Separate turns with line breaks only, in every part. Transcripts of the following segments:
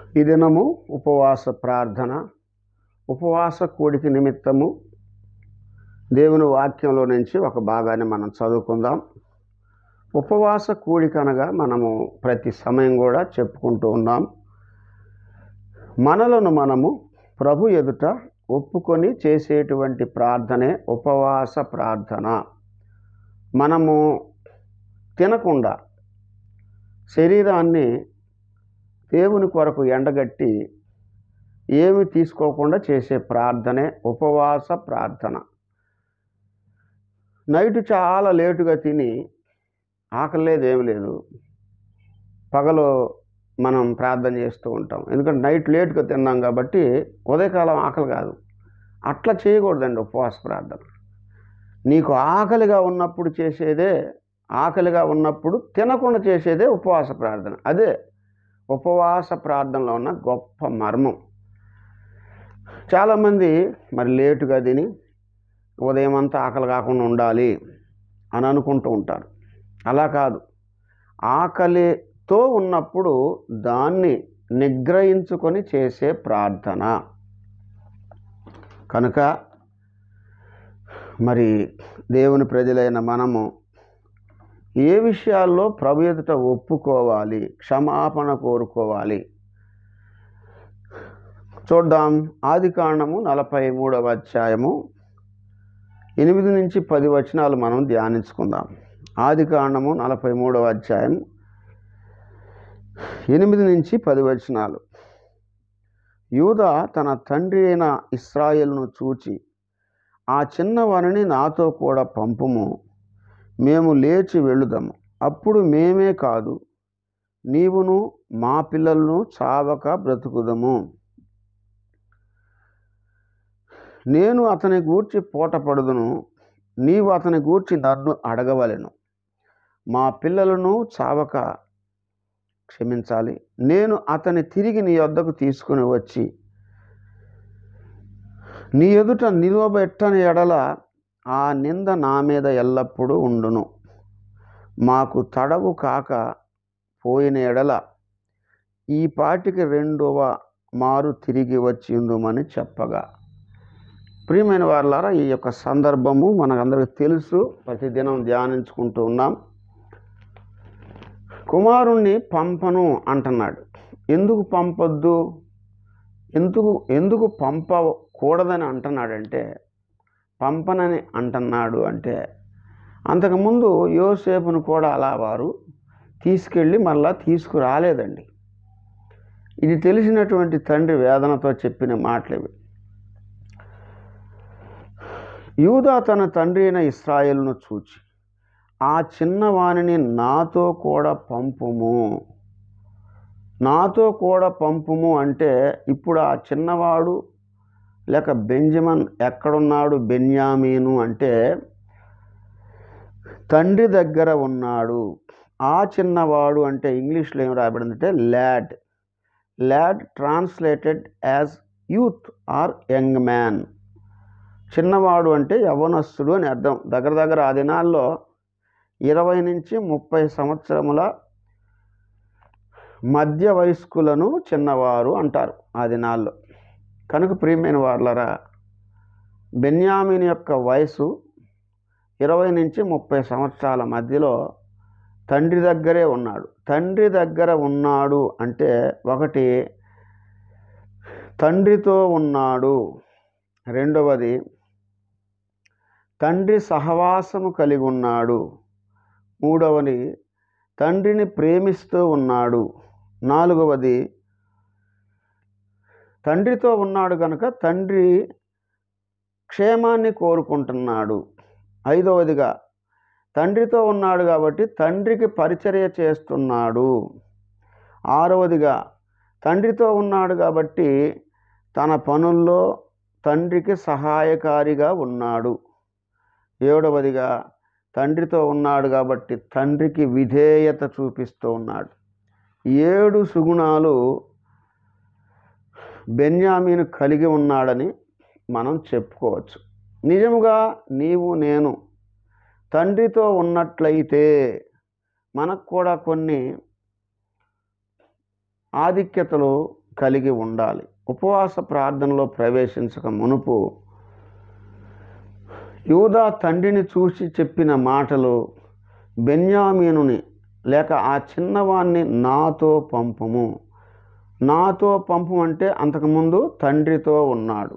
ఈ దినము ఉపవాస ప్రార్థన ఉపవాస కూడికి నిమిత్తము దేవుని వాక్యంలో నుంచి ఒక భాగాన్ని మనం చదువుకుందాం ఉపవాస కూడిక అనగా మనము ప్రతి సమయం కూడా చెప్పుకుంటూ ఉన్నాం మనలను మనము ప్రభు ఎదుట ఒప్పుకొని చేసేటువంటి ప్రార్థనే ఉపవాస ప్రార్థన మనము తినకుండా శరీరాన్ని దేవుని కొరకు ఎండగట్టి ఏమి తీసుకోకుండా చేసే ప్రార్థనే ఉపవాస ప్రార్థన నైట్ చాలా లేటుగా తిని ఆకలి లేదు ఏమి లేదు పగలు మనం ప్రార్థన చేస్తూ ఉంటాం ఎందుకంటే నైట్ లేట్గా తిన్నాం కాబట్టి ఉదయకాలం ఆకలి కాదు అట్లా చేయకూడదండి ఉపవాస ప్రార్థన నీకు ఆకలిగా ఉన్నప్పుడు చేసేదే ఆకలిగా ఉన్నప్పుడు తినకుండా చేసేదే ఉపవాస ప్రార్థన అదే ఉపవాస ప్రార్థనలో ఉన్న గొప్ప మర్మం చాలామంది మరి లేటుగా తిని ఉదయం అంతా ఆకలి కాకుండా ఉండాలి అని అనుకుంటూ ఉంటారు అలా కాదు ఆకలితో ఉన్నప్పుడు దాన్ని నిగ్రహించుకొని చేసే ప్రార్థన కనుక మరి దేవుని ప్రజలైన మనము ఏ విషయాల్లో ప్రభు ఎదుట ఒప్పుకోవాలి క్షమాపణ కోరుకోవాలి చూద్దాం ఆది కాండము నలభై మూడవ అధ్యాయము ఎనిమిది నుంచి పది వచనాలు మనం ధ్యానించుకుందాం ఆది కాండము నలభై మూడవ అధ్యాయం ఎనిమిది నుంచి పది వచనాలు యూద తన తండ్రి అయిన ఇస్రాయేల్ను చూచి ఆ చిన్నవారిని నాతో కూడా పంపుము మేము లేచి వెళ్ళుదాము అప్పుడు మేమే కాదు నీవును మా పిల్లలను చావక బ్రతుకుదము నేను అతని గూర్చి పోటపడుదును నీవు అతని గూర్చి నన్ను అడగవలెను మా పిల్లలను చావక క్షమించాలి నేను అతని తిరిగి నీ వద్దకు తీసుకుని వచ్చి నీ ఎదుట నిలువబెట్టని ఎడల ఆ నింద నా మీద ఎల్లప్పుడూ ఉండును మాకు తడవు కాక పోయిన ఎడల ఈ పాటికి రెండవ మారు తిరిగి వచ్చిందుమని చెప్పగా ప్రియమైన వారులారా ఈ యొక్క సందర్భము మనకందరికి తెలుసు ప్రతిదినం ధ్యానించుకుంటూ ఉన్నాం కుమారుణ్ణి పంపను అంటున్నాడు ఎందుకు పంపొద్దు ఎందుకు ఎందుకు పంపకూడదని అంటున్నాడంటే పంపనని అంటున్నాడు అంటే అంతకుముందు యోసేపును కూడా అలా వారు తీసుకెళ్ళి మళ్ళా తీసుకురాలేదండి ఇది తెలిసినటువంటి తండ్రి వేదనతో చెప్పిన మాటలు యూదా తన తండ్రి అయిన ఇస్రాయేల్ను చూచి ఆ చిన్నవాణిని నాతో కూడా పంపుము నాతో కూడా పంపుము అంటే ఇప్పుడు ఆ చిన్నవాడు లేక బెంజమన్ ఎక్కడున్నాడు బెన్యామీను అంటే తండ్రి దగ్గర ఉన్నాడు ఆ చిన్నవాడు అంటే ఇంగ్లీష్లో ఏం రాయబడిందంటే lad lad translated as youth or young man చిన్నవాడు అంటే యవనస్తుడు అని అర్థం దగ్గర దగ్గర ఆ దినాల్లో ఇరవై నుంచి ముప్పై సంవత్సరముల మధ్య వయస్కులను చిన్నవారు అంటారు ఆ దినాల్లో కనుక ప్రియమైన వాళ్ళరా బెన్యామిన్ యొక్క వయసు ఇరవై నుంచి ముప్పై సంవత్సరాల మధ్యలో తండ్రి దగ్గరే ఉన్నాడు తండ్రి దగ్గర ఉన్నాడు అంటే ఒకటి తండ్రితో ఉన్నాడు రెండవది తండ్రి సహవాసము కలిగి ఉన్నాడు మూడవది తండ్రిని ప్రేమిస్తూ ఉన్నాడు నాలుగవది తండ్రితో ఉన్నాడు కనుక తండ్రి క్షేమాన్ని కోరుకుంటున్నాడు ఐదవదిగా తండ్రితో ఉన్నాడు కాబట్టి తండ్రికి పరిచర్య చేస్తున్నాడు ఆరవదిగా తండ్రితో ఉన్నాడు కాబట్టి తన పనుల్లో తండ్రికి సహాయకారిగా ఉన్నాడు ఏడవదిగా తండ్రితో ఉన్నాడు కాబట్టి తండ్రికి విధేయత చూపిస్తూ ఉన్నాడు ఏడు సుగుణాలు బెన్యామీను కలిగి ఉన్నాడని మనం చెప్పుకోవచ్చు నిజముగా నీవు నేను తండ్రితో ఉన్నట్లయితే మనకు కూడా కొన్ని ఆధిక్యతలు కలిగి ఉండాలి ఉపవాస ప్రార్థనలో ప్రవేశించక మునుపు యూదా తండ్రిని చూసి చెప్పిన మాటలు బెన్యామీనుని లేక ఆ చిన్నవాణ్ణి నాతో పంపుము నాతో పంపు అంటే అంతకుముందు తండ్రితో ఉన్నాడు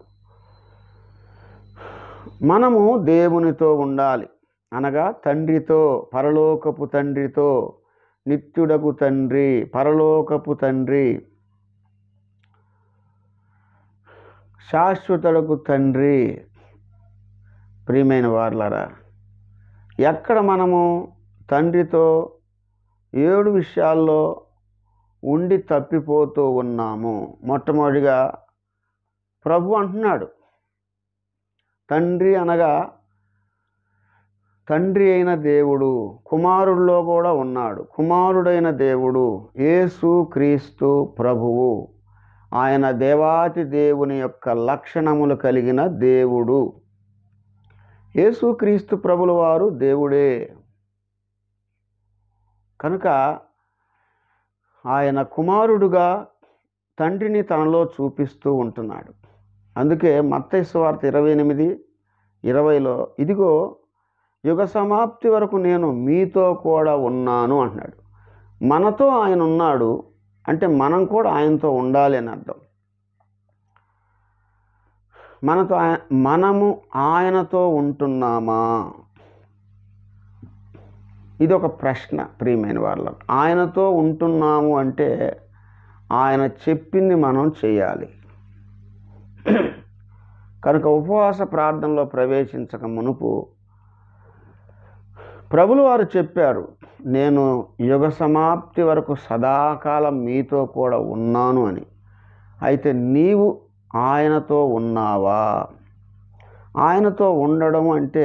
మనము దేవునితో ఉండాలి అనగా తండ్రితో పరలోకపు తండ్రితో నిత్యుడకు తండ్రి పరలోకపు తండ్రి శాశ్వతుడకు తండ్రి ప్రియమైన వార్లరా ఎక్కడ మనము తండ్రితో ఏడు విషయాల్లో ఉండి తప్పిపోతూ ఉన్నాము మొట్టమొదటిగా ప్రభు అంటున్నాడు తండ్రి అనగా తండ్రి అయిన దేవుడు కుమారుడిలో కూడా ఉన్నాడు కుమారుడైన దేవుడు యేసు క్రీస్తు ప్రభువు ఆయన దేవాతి దేవుని యొక్క లక్షణములు కలిగిన దేవుడు యేసుక్రీస్తు ప్రభుల వారు దేవుడే కనుక ఆయన కుమారుడుగా తండ్రిని తనలో చూపిస్తూ ఉంటున్నాడు అందుకే మత్తైసు వార్త ఇరవై ఎనిమిది ఇరవైలో ఇదిగో యుగ సమాప్తి వరకు నేను మీతో కూడా ఉన్నాను అంటున్నాడు మనతో ఆయన ఉన్నాడు అంటే మనం కూడా ఆయనతో ఉండాలి అని అర్థం మనతో ఆయ మనము ఆయనతో ఉంటున్నామా ఇది ఒక ప్రశ్న ప్రియమైన వాళ్ళ ఆయనతో ఉంటున్నాము అంటే ఆయన చెప్పింది మనం చేయాలి కనుక ఉపవాస ప్రార్థనలో ప్రవేశించక మునుపు ప్రభులు వారు చెప్పారు నేను యుగ సమాప్తి వరకు సదాకాలం మీతో కూడా ఉన్నాను అని అయితే నీవు ఆయనతో ఉన్నావా ఆయనతో ఉండడం అంటే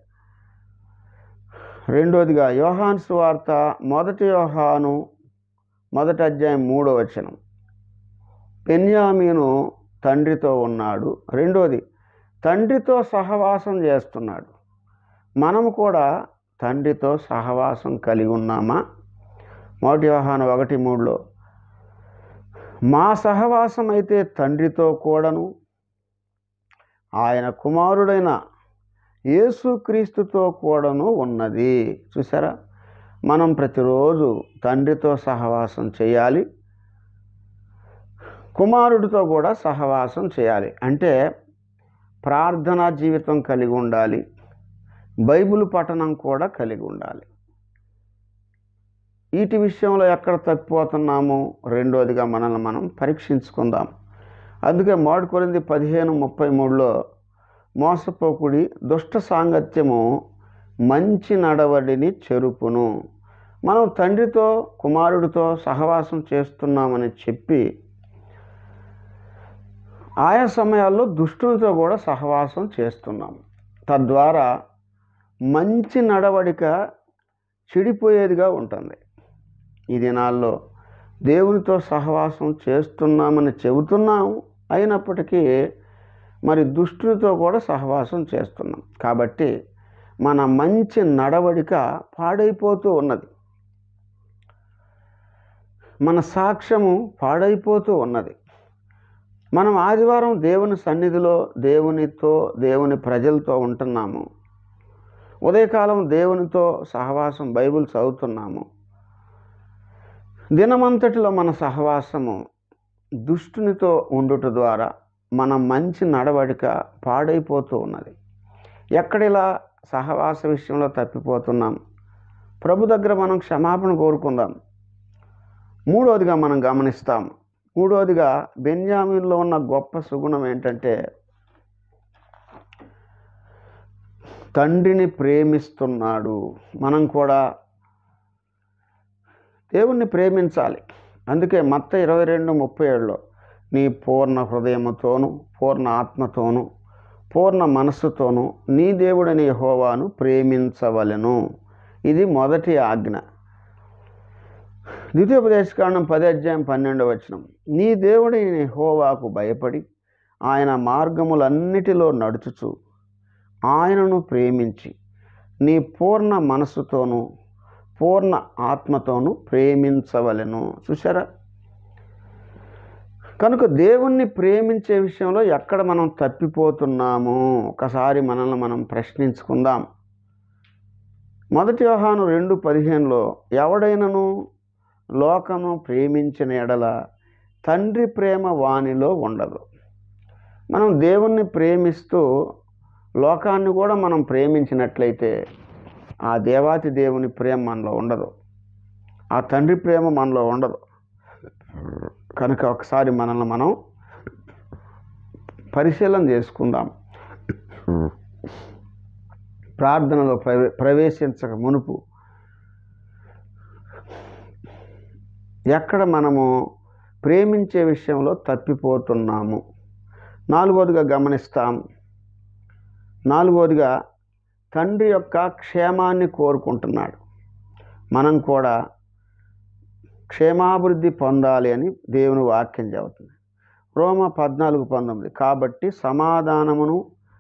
రెండోదిగా యోహాన్ సువార్త మొదటి యోహాను మొదటి అధ్యాయం మూడో వచనం పెన్యామీను తండ్రితో ఉన్నాడు రెండోది తండ్రితో సహవాసం చేస్తున్నాడు మనము కూడా తండ్రితో సహవాసం కలిగి ఉన్నామా మొదటి యోహాను ఒకటి మూడులో మా సహవాసం అయితే తండ్రితో కూడాను ఆయన కుమారుడైన యేసుక్రీస్తుతో కూడాను ఉన్నది చూసారా మనం ప్రతిరోజు తండ్రితో సహవాసం చేయాలి కుమారుడితో కూడా సహవాసం చేయాలి అంటే ప్రార్థనా జీవితం కలిగి ఉండాలి బైబిల్ పఠనం కూడా కలిగి ఉండాలి వీటి విషయంలో ఎక్కడ తప్పిపోతున్నాము రెండోదిగా మనల్ని మనం పరీక్షించుకుందాం అందుకే మోడు కొరింది పదిహేను ముప్పై మూడులో మోసపోకుడి దుష్ట సాంగత్యము మంచి నడవడిని చెరుపును మనం తండ్రితో కుమారుడితో సహవాసం చేస్తున్నామని చెప్పి ఆయా సమయాల్లో దుష్టునితో కూడా సహవాసం చేస్తున్నాం తద్వారా మంచి నడవడిక చెడిపోయేదిగా ఉంటుంది ఈ దినాల్లో దేవునితో సహవాసం చేస్తున్నామని చెబుతున్నాం అయినప్పటికీ మరి దుష్టునితో కూడా సహవాసం చేస్తున్నాం కాబట్టి మన మంచి నడవడిక పాడైపోతూ ఉన్నది మన సాక్ష్యము పాడైపోతూ ఉన్నది మనం ఆదివారం దేవుని సన్నిధిలో దేవునితో దేవుని ప్రజలతో ఉంటున్నాము ఉదయకాలం దేవునితో సహవాసం బైబిల్ చదువుతున్నాము దినమంతటిలో మన సహవాసము దుష్టునితో ఉండుట ద్వారా మన మంచి నడవడిక పాడైపోతూ ఉన్నది ఎక్కడిలా సహవాస విషయంలో తప్పిపోతున్నాం ప్రభు దగ్గర మనం క్షమాపణ కోరుకుందాం మూడవదిగా మనం గమనిస్తాం మూడవదిగా బెన్యామిన్లో ఉన్న గొప్ప సుగుణం ఏంటంటే తండ్రిని ప్రేమిస్తున్నాడు మనం కూడా దేవుణ్ణి ప్రేమించాలి అందుకే మత్త ఇరవై రెండు ముప్పై ఏడులో నీ పూర్ణ హృదయముతోను పూర్ణ ఆత్మతోను పూర్ణ మనస్సుతోను నీ దేవుడని యెహోవాను ప్రేమించవలెను ఇది మొదటి ఆజ్ఞ ద్వితీయోపదేశకాండం పది అధ్యాయం పన్నెండవ వచనం నీ దేవుడిని హోవాకు భయపడి ఆయన మార్గములన్నిటిలో నడుచుచు ఆయనను ప్రేమించి నీ పూర్ణ మనస్సుతోనూ పూర్ణ ఆత్మతోనూ ప్రేమించవలెను చూసారా కనుక దేవుణ్ణి ప్రేమించే విషయంలో ఎక్కడ మనం తప్పిపోతున్నాము ఒకసారి మనల్ని మనం ప్రశ్నించుకుందాం మొదటి వ్యవహాను రెండు పదిహేనులో ఎవడైనను లోకము ప్రేమించిన ఎడల తండ్రి ప్రేమ వానిలో ఉండదు మనం దేవుణ్ణి ప్రేమిస్తూ లోకాన్ని కూడా మనం ప్రేమించినట్లయితే ఆ దేవాతి దేవుని ప్రేమ మనలో ఉండదు ఆ తండ్రి ప్రేమ మనలో ఉండదు కనుక ఒకసారి మనల్ని మనం పరిశీలన చేసుకుందాం ప్రార్థనలో ప్రవే ప్రవేశించక మునుపు ఎక్కడ మనము ప్రేమించే విషయంలో తప్పిపోతున్నాము నాలుగవదిగా గమనిస్తాం నాలుగవదిగా తండ్రి యొక్క క్షేమాన్ని కోరుకుంటున్నాడు మనం కూడా క్షేమాభివృద్ధి పొందాలి అని దేవుని వాక్యం చెబుతుంది రోమ పద్నాలుగు పంతొమ్మిది కాబట్టి సమాధానమును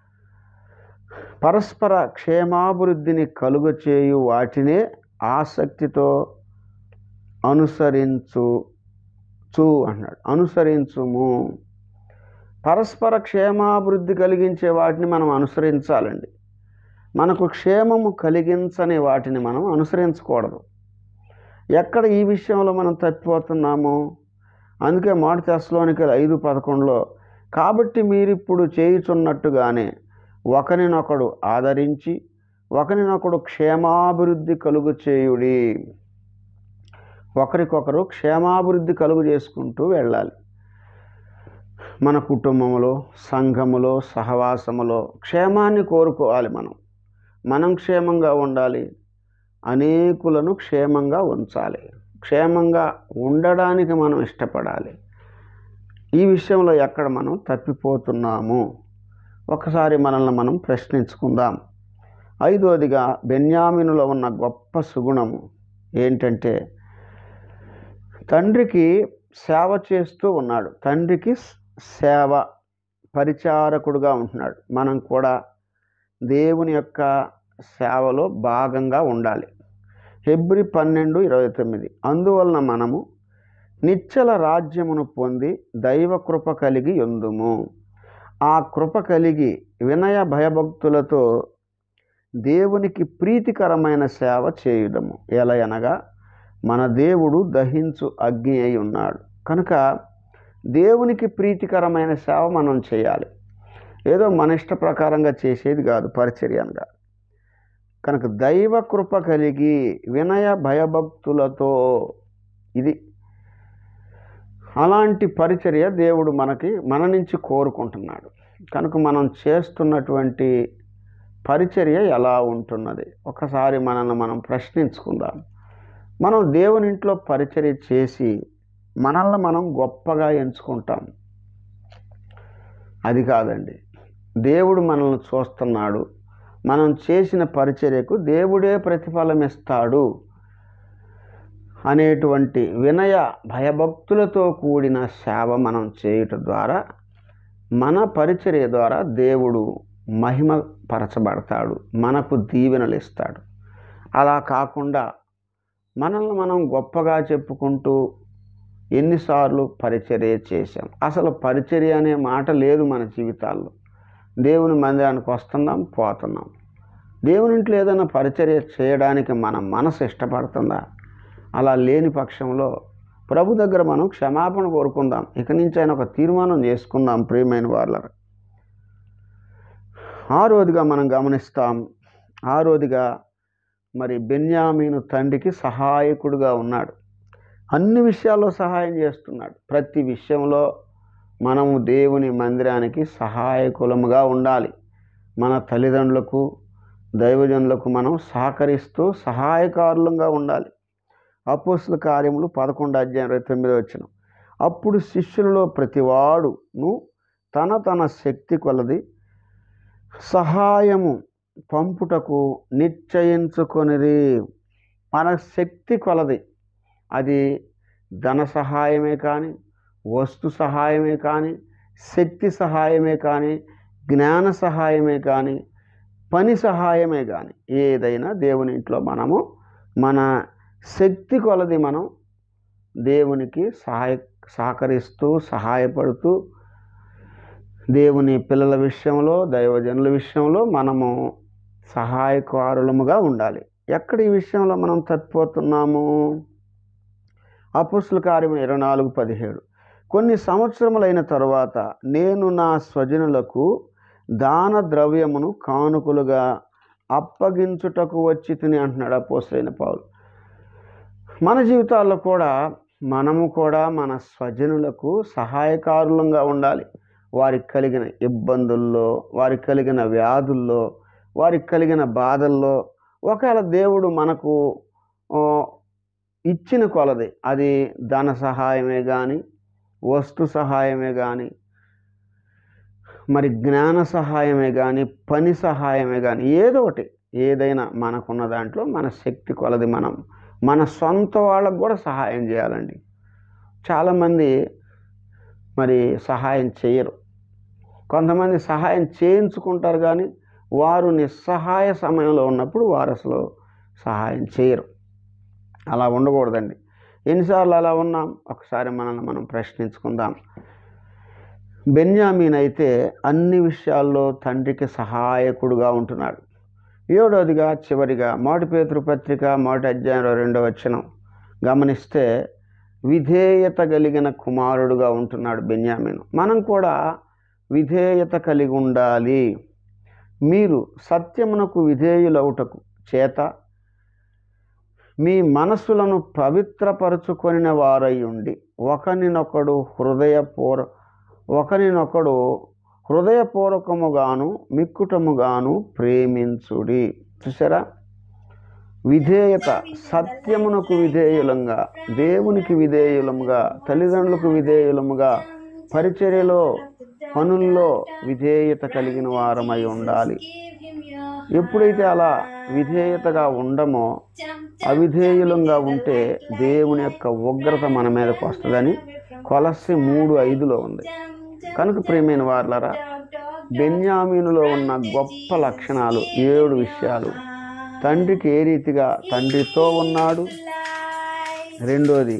పరస్పర క్షేమాభివృద్ధిని కలుగచేయు వాటినే ఆసక్తితో అనుసరించు చూ అన్నాడు అనుసరించుము పరస్పర క్షేమాభివృద్ధి కలిగించే వాటిని మనం అనుసరించాలండి మనకు క్షేమము కలిగించని వాటిని మనం అనుసరించకూడదు ఎక్కడ ఈ విషయంలో మనం తప్పిపోతున్నాము అందుకే మాట తెస్లోనికి ఐదు పదకొండులో కాబట్టి మీరిప్పుడు చేయుచున్నట్టుగానే ఒకరినొకడు ఆదరించి ఒకరినొకడు క్షేమాభివృద్ధి కలుగు చేయుడి ఒకరికొకరు క్షేమాభివృద్ధి కలుగు చేసుకుంటూ వెళ్ళాలి మన కుటుంబంలో సంఘములో సహవాసములో క్షేమాన్ని కోరుకోవాలి మనం మనం క్షేమంగా ఉండాలి అనేకులను క్షేమంగా ఉంచాలి క్షేమంగా ఉండడానికి మనం ఇష్టపడాలి ఈ విషయంలో ఎక్కడ మనం తప్పిపోతున్నాము ఒకసారి మనల్ని మనం ప్రశ్నించుకుందాం ఐదవదిగా బెన్యామినులో ఉన్న గొప్ప సుగుణము ఏంటంటే తండ్రికి సేవ చేస్తూ ఉన్నాడు తండ్రికి సేవ పరిచారకుడుగా ఉంటున్నాడు మనం కూడా దేవుని యొక్క సేవలో భాగంగా ఉండాలి హెబ్రి పన్నెండు ఇరవై తొమ్మిది అందువలన మనము నిశ్చల రాజ్యమును పొంది దైవ కృప కలిగి ఉందుము ఆ కృప కలిగి వినయ భయభక్తులతో దేవునికి ప్రీతికరమైన సేవ చేయుదము ఎలయనగా మన దేవుడు దహించు అగ్ని అయి ఉన్నాడు కనుక దేవునికి ప్రీతికరమైన సేవ మనం చేయాలి ఏదో మన ఇష్ట ప్రకారంగా చేసేది కాదు పరిచర్యంగా కనుక దైవ కృప కలిగి వినయ భయభక్తులతో ఇది అలాంటి పరిచర్య దేవుడు మనకి మన నుంచి కోరుకుంటున్నాడు కనుక మనం చేస్తున్నటువంటి పరిచర్య ఎలా ఉంటున్నది ఒకసారి మనల్ని మనం ప్రశ్నించుకుందాం మనం దేవుని ఇంట్లో పరిచర్య చేసి మనల్ని మనం గొప్పగా ఎంచుకుంటాం అది కాదండి దేవుడు మనల్ని చూస్తున్నాడు మనం చేసిన పరిచర్యకు దేవుడే ప్రతిఫలం ఇస్తాడు అనేటువంటి వినయ భయభక్తులతో కూడిన సేవ మనం చేయుట ద్వారా మన పరిచర్య ద్వారా దేవుడు మహిమ పరచబడతాడు మనకు దీవెనలు ఇస్తాడు అలా కాకుండా మనల్ని మనం గొప్పగా చెప్పుకుంటూ ఎన్నిసార్లు పరిచర్య చేశాం అసలు పరిచర్య అనే మాట లేదు మన జీవితాల్లో దేవుని మందిరానికి వస్తున్నాం పోతున్నాం దేవుని ఇంట్లో ఏదైనా పరిచర్య చేయడానికి మన మనసు ఇష్టపడుతుందా అలా లేని పక్షంలో ప్రభు దగ్గర మనం క్షమాపణ కోరుకుందాం ఇక నుంచి ఆయన ఒక తీర్మానం చేసుకుందాం ప్రియమైన వాళ్ళ ఆరోదిగా మనం గమనిస్తాం ఆరోదిగా మరి బెన్యామీను తండ్రికి సహాయకుడుగా ఉన్నాడు అన్ని విషయాల్లో సహాయం చేస్తున్నాడు ప్రతి విషయంలో మనము దేవుని మందిరానికి సహాయకులముగా ఉండాలి మన తల్లిదండ్రులకు దైవజనులకు మనం సహకరిస్తూ సహాయకారులంగా ఉండాలి అపోస్తుల కార్యములు పదకొండు అధ్యాయం ఇరవై తొమ్మిది వచ్చిన అప్పుడు శిష్యులలో ప్రతివాడును తన తన శక్తి కొలది సహాయము పంపుటకు నిశ్చయించుకొనిది మన శక్తి కొలది అది ధన సహాయమే కానీ వస్తు సహాయమే కానీ శక్తి సహాయమే కానీ జ్ఞాన సహాయమే కానీ పని సహాయమే కానీ ఏదైనా దేవుని ఇంట్లో మనము మన శక్తి కొలది మనం దేవునికి సహాయ సహకరిస్తూ సహాయపడుతూ దేవుని పిల్లల విషయంలో దైవజనుల విషయంలో మనము సహాయకారులముగా ఉండాలి ఎక్కడ ఈ విషయంలో మనం తప్పిపోతున్నాము అపుస్తుల కార్యం ఇరవై నాలుగు పదిహేడు కొన్ని సంవత్సరములైన తరువాత నేను నా స్వజనులకు దాన ద్రవ్యమును కానుకలుగా అప్పగించుటకు వచ్చి తిని అంటున్నాడు అపోసైన పావులు మన జీవితాల్లో కూడా మనము కూడా మన స్వజనులకు సహాయకారులంగా ఉండాలి వారికి కలిగిన ఇబ్బందుల్లో వారికి కలిగిన వ్యాధుల్లో వారికి కలిగిన బాధల్లో ఒకవేళ దేవుడు మనకు ఆ, ఇచ్చిన కొలది అది ధన సహాయమే కానీ వస్తు సహాయమే కానీ మరి జ్ఞాన సహాయమే కానీ పని సహాయమే కానీ ఏదో ఒకటి ఏదైనా మనకున్న దాంట్లో మన శక్తి కొలది మనం మన సొంత వాళ్ళకు కూడా సహాయం చేయాలండి చాలామంది మరి సహాయం చేయరు కొంతమంది సహాయం చేయించుకుంటారు కానీ వారు నిస్సహాయ సమయంలో ఉన్నప్పుడు వారు అసలు సహాయం చేయరు అలా ఉండకూడదండి ఎన్నిసార్లు అలా ఉన్నాం ఒకసారి మనల్ని మనం ప్రశ్నించుకుందాం బెన్యామీన్ అయితే అన్ని విషయాల్లో తండ్రికి సహాయకుడుగా ఉంటున్నాడు ఏడవదిగా చివరిగా మొదటి పేతురు పత్రిక మొదటి అధ్యాయంలో రెండవ వచనం గమనిస్తే విధేయత కలిగిన కుమారుడుగా ఉంటున్నాడు బెన్యామీన్ మనం కూడా విధేయత కలిగి ఉండాలి మీరు సత్యమునకు విధేయులవుటకు చేత మీ మనస్సులను పవిత్రపరచుకొనిన వారై ఉండి ఒకరినొకడు హృదయపూర్ ఒకరినొకడు హృదయపూర్వకముగాను మిక్కుటముగాను ప్రేమించుడి చూసారా విధేయత సత్యమునకు విధేయులంగా దేవునికి విధేయులముగా తల్లిదండ్రులకు విధేయులముగా పరిచర్యలో పనుల్లో విధేయత కలిగిన వారమై ఉండాలి ఎప్పుడైతే అలా విధేయతగా ఉండమో అవిధేయులంగా ఉంటే దేవుని యొక్క ఉగ్రత మన మీదకు వస్తుందని కొలసి మూడు ఐదులో ఉంది కనుక ప్రేమైన వార్లరా బెన్యామీనులో ఉన్న గొప్ప లక్షణాలు ఏడు విషయాలు తండ్రికి ఏ రీతిగా తండ్రితో ఉన్నాడు రెండోది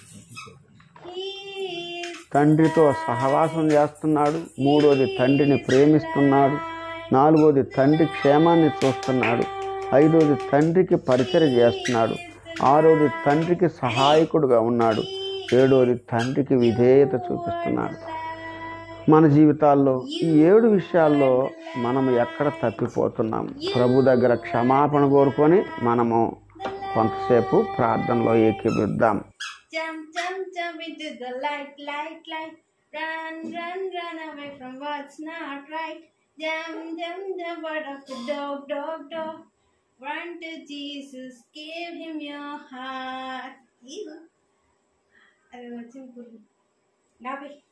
తండ్రితో సహవాసం చేస్తున్నాడు మూడోది తండ్రిని ప్రేమిస్తున్నాడు నాలుగోది తండ్రి క్షేమాన్ని చూస్తున్నాడు ఐదోది తండ్రికి పరిచయం చేస్తున్నాడు ఆరోది తండ్రికి సహాయకుడుగా ఉన్నాడు ఏడోది తండ్రికి విధేయత చూపిస్తున్నాడు మన జీవితాల్లో ఈ ఏడు విషయాల్లో మనము ఎక్కడ తప్పిపోతున్నాం ప్రభు దగ్గర క్షమాపణ కోరుకొని మనము కొంతసేపు ప్రార్థనలో ఏకీభిద్దాం
Jump, jump, jump into the light, light, light. Run, run, run away from what's not right. Jump, jump, jump out of the dog, dog, dog. Run to Jesus, give him your heart. Ew. అది వచ్చింది పురుగు. నాపై